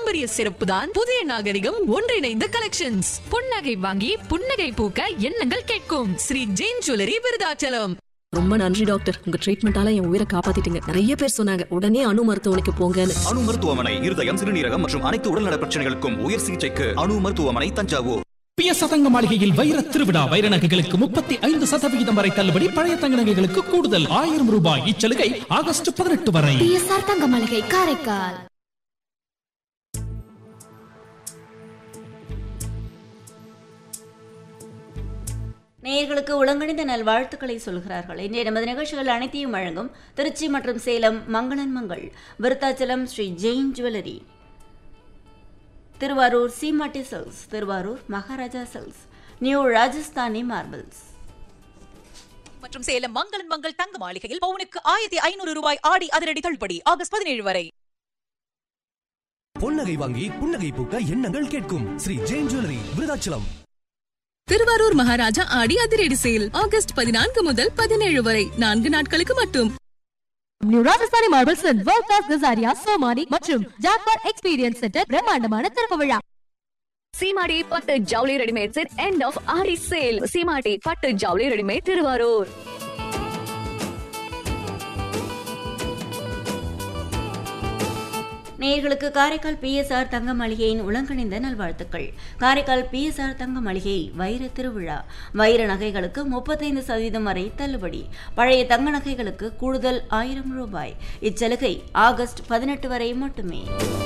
பாரம்பரிய சிறப்பு தான் புதிய நாகரிகம் ஒன்றிணைந்த கலெக்ஷன்ஸ் புன்னகை வாங்கி புன்னகை பூக்க எண்ணங்கள் கேட்கும் ஸ்ரீ ஜெயின் ஜுவல்லரி விருதாச்சலம் ரொம்ப நன்றி டாக்டர் உங்க ட்ரீட்மெண்டால என் உயிரை காப்பாத்திட்டீங்க நிறைய பேர் சொன்னாங்க உடனே அணு மருத்துவமனைக்கு போங்கன்னு அணு மருத்துவமனை இருதயம் சிறுநீரகம் மற்றும் அனைத்து உடல்நல பிரச்சனைகளுக்கும் உயர் சிகிச்சைக்கு அணு மருத்துவமனை தஞ்சாவூர் பிய சதங்க மாளிகையில் வைர திருவிழா வைர நகைகளுக்கு முப்பத்தி ஐந்து சதவிகிதம் வரை தள்ளுபடி பழைய தங்க நகைகளுக்கு கூடுதல் ஆயிரம் ரூபாய் இச்சலுகை ஆகஸ்ட் பதினெட்டு வரை பிஎஸ்ஆர் தங்க மளிகை காரைக்கால் நேயர்களுக்கு உளங்கணிந்த நல்வாழ்த்துக்களை சொல்கிறார்கள் இன்றைய நமது நிகழ்ச்சிகள் அனைத்தையும் வழங்கும் திருச்சி மற்றும் Salem Mangalan Mangal Vriddhachalam Sri Jain jewellery Thiruvarur Seematti silks Thiruvarur Maharaja silks new Rajasthani marbles மற்றும் சேலம் மங்களன் மங்கள் தங்க மாளிகையில் பவுனுக்கு ஆயிரத்தி ஐநூறு ரூபாய் ஆடி அதிரடி தள்ளுபடி ஆகஸ்ட் பதினேழு வரை பொன்னகை வாங்கி புன்னகை பூக்க எண்ணங்கள் கேட்கும் ஸ்ரீ ஜெயின் ஜுவல்லரி விருதாச்சலம் திருவாரூர் மகாராஜா ஆடி அதிரடி சேல் ஆகஸ்ட் பதினான்கு முதல் பதினேழு வரை நான்கு நாட்களுக்கு மட்டும் new Rajasthani marbles world class Kajaria Somany மற்றும் ஜாக்வார் எக்ஸ்பீரியன்ஸ் சென்டர் பிரம்மாண்டமான திறப்பு விழா சீமாடி பட்டு ஜவுளி readymade set end of Aadi sale Seematti பட்டு ஜவுளி ரெடிமேட் திருவாரூர் நேயர்களுக்கு காரைக்கால் பிஎஸ்ஆர் தங்க மளிகையின் உளங்கணிந்த நல்வாழ்த்துக்கள் காரைக்கால் பிஎஸ்ஆர் தங்க மளிகை வைர திருவிழா வைர நகைகளுக்கு முப்பத்தைந்து சதவீதம் வரை தள்ளுபடி பழைய தங்க நகைகளுக்கு கூடுதல் ஆயிரம் ரூபாய் இச்சலுகை ஆகஸ்ட் பதினெட்டு வரை மட்டுமே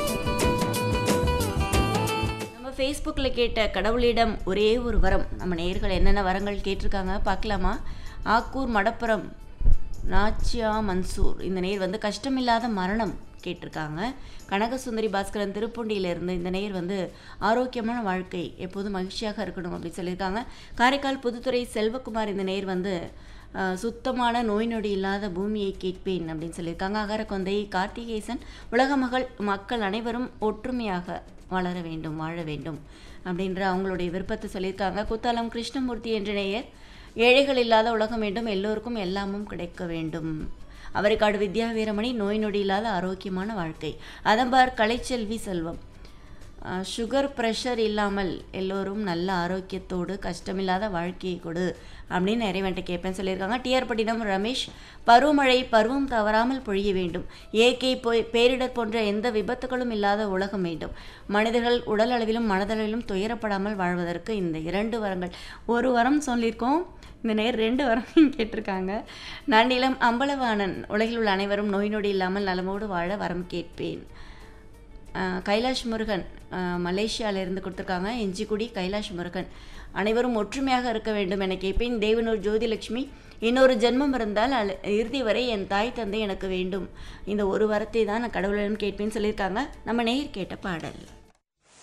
நம்ம ஃபேஸ்புக்கில் கேட்ட கடவுளிடம் ஒரே ஒரு வரம் நம்ம நேயர்கள் என்னென்ன வரங்கள் கேட்டிருக்காங்க பார்க்கலாமா ஆக்கூர் மடப்புரம் நாச்சியா மன்சூர் இந்த நேர் வந்து கஷ்டமில்லாத மரணம் கேட்டிருக்காங்க கனகசுந்தரி பாஸ்கரன் திருப்பூண்டியிலிருந்து இந்த நேர் வந்து ஆரோக்கியமான வாழ்க்கை எப்போதும் மகிழ்ச்சியாக இருக்கணும் அப்படின்னு சொல்லியிருக்காங்க காரைக்கால் புதுத்துறை செல்வகுமார் இந்த நேர் வந்து அஹ், சுத்தமான நோய் நொடி இல்லாத பூமியை கேட்பேன் அப்படின்னு சொல்லியிருக்காங்க அகரக்கொந்தை கார்த்திகேசன் உலக மகள் மக்கள் அனைவரும் ஒற்றுமையாக வளர வேண்டும் வாழ வேண்டும் அப்படின்ற அவங்களுடைய விருப்பத்தை சொல்லியிருக்காங்க குத்தாலம் கிருஷ்ணமூர்த்தி என்ற நேயர் ஏழைகள் இல்லாத உலகம் வேண்டும் எல்லோருக்கும் எல்லாமும் கிடைக்க வேண்டும் அவரைக்காடு வித்யா வீரமணி நோய் நொடி இல்லாத ஆரோக்கியமான வாழ்க்கை அதம்பார் கலைச்செல்வி செல்வம் அஹ், சுகர் ப்ரெஷர் இல்லாமல் எல்லோரும் நல்ல ஆரோக்கியத்தோடு கஷ்டமில்லாத வாழ்க்கையை கொடு அப்படின்னு இறைவன்ட்ட கேட்பேன்னு சொல்லியிருக்காங்க டிஆர் பட்டினம் ரமேஷ் பருவமழை பருவம் தவறாமல் பொழிய வேண்டும் இயற்கை போய் பேரிடர் போன்ற எந்த விபத்துகளும் இல்லாத உலகம் வேண்டும் மனிதர்கள் உடல் அளவிலும் மனதளவிலும் துயரப்படாமல் வாழ்வதற்கு இந்த இரண்டு வரங்கள் ஒரு வரம் சொல்லியிருக்கோம் இந்த நேர் ரெண்டு வரம் கேட்டிருக்காங்க நன்னிலம் அம்பலவாணன் உலகில் உள்ள அனைவரும் நோய் நொடி இல்லாமல் நலமோடு வாழ வரம் கேட்பேன் அஹ் கைலாஷ் முருகன் அஹ் மலேசியாவிலிருந்து கொடுத்துருக்காங்க எஞ்சிக்குடி கைலாஷ் முருகன் அனைவரும் ஒற்றுமையாக இருக்க வேண்டும் என கேட்பேன் தேவனூர் ஜோதிலட்சுமி இன்னொரு ஜென்மம் இருந்தால் அல் இறுதி வரை என் தாய் தந்தை எனக்கு வேண்டும் இந்த ஒரு வரத்தை தான் நான் கடவுளிடம் கேட்பேன்னு சொல்லியிருக்காங்க நம்ம நேர் கேட்ட பாடல்